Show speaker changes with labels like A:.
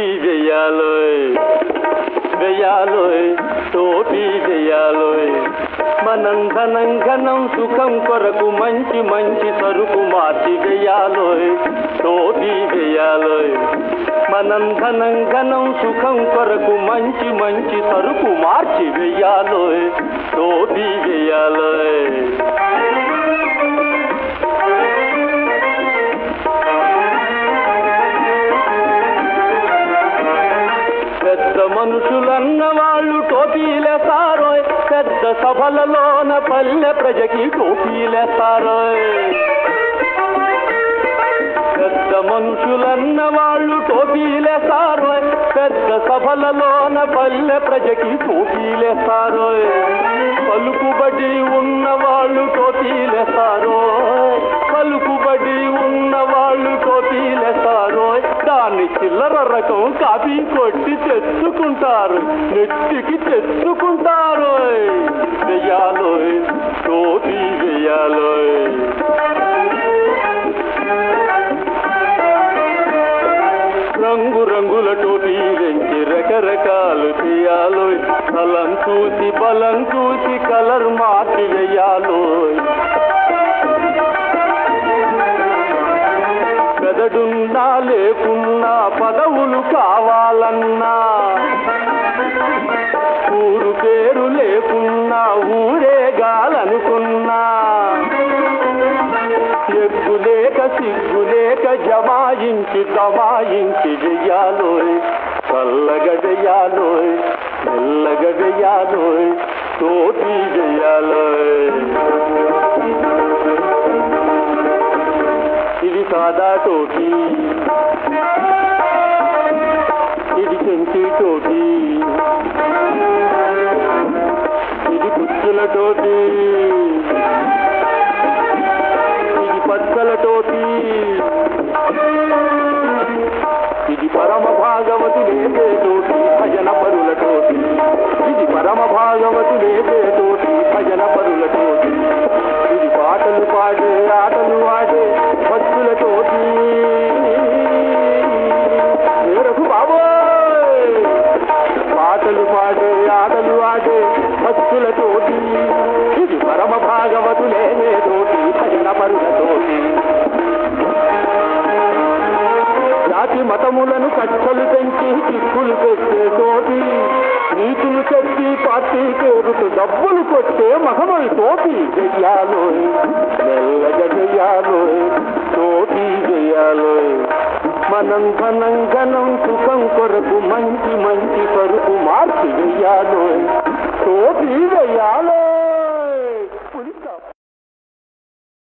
A: వెయ్యాలోయ్ వెయ్యాలోయ్ టోపీ వెయ్యాలోయ్ మనం ధనం ఘనం సుఖం కొరకు మంచి మంచి సరుకు మార్చి వెయ్యాలోయ్ టోపీ వెయ్యాలోయ్ మనం ధనం ఘనం సుఖం కొరకు మంచి మంచి సరుకు మార్చి వెయ్యాలోయ్ టోపీ వెయ్యాలోయ్ పెద్ద మనుషులన్న వాళ్ళు టోపీలేసారోయ్ పెద్ద సభలలోన పల్లె ప్రజకి టోపీలేసారోయ్ పెద్ద మనుషులన్న వాళ్ళు టోపీలేసారోయ్ పెద్ద సభలలోన పల్లె ప్రజకి టోపీలేసారోయ్ పలుకుబడి ఉన్న వాళ్ళు టోపీలేసారోయ్ పలుకుబడి ఉన్న వాళ్ళు టోపీలేసారోయ్ దాన్ని చిల్లర రకం కాపీ కొట్టి తెచ్చుకుంటారు నెట్టికి తెచ్చుకుంటారు వెయ్యాలోయ్ టోపీ వెయ్యాలోయ్ రంగు రంగుల టోపీలెంచి రకరకాలు చేయాలోయ్ బలం చూసి బలం చూసి కలర్ మార్చి వెయ్యాలోయ్ పెదడున్నా లేకున్నా పదవులు కావాలన్నా ఊరు పేరు లేకున్నా ఊరేగాలనుకున్నా ఎగ్గు లేక సిగ్గు లేక జమాయించి దమాయించి వెయ్యాలోయ్ చల్లగడయాలోయ్ మెల్లగడయాలోయ్ తోటి వెయ్యాలోయ్ ఇది సాదా టోటీ ఇది చెంచి టోటీ ఇది కుచ్చుల టోటీ ఇది పచ్చల టోటీ ఇది పరమ భాగవతులేదే తోటి భజన పరుల తోటి ఇది పరమ భాగవతులేదే తోటి భజన పరుల తోటి ఇది పాటలు పాడే ఆటలు ఆడే భక్తుల తోటి మేరకు బాబోయ్ పాటలు పాడే ఆటలు ఆడే భక్తుల తోటి ఇది పరమ భాగవతులేదే తోటి భజన పరుల తోటి జాతి మతములను కట్టలు పెంచి చిక్కులు పెట్టే తోటి నీతులు చెప్పి పార్టీ పేరుకు డబ్బులు కొట్టే మహమల్ తోటి చెయ్యాలోయ్ మెల్లగా చెయ్యాలోయ్ తోటి చెయ్యాలోయ్ మనం ధనం ఘనం సుఖం కొరకు మంచి మంచి సరుకు మార్చి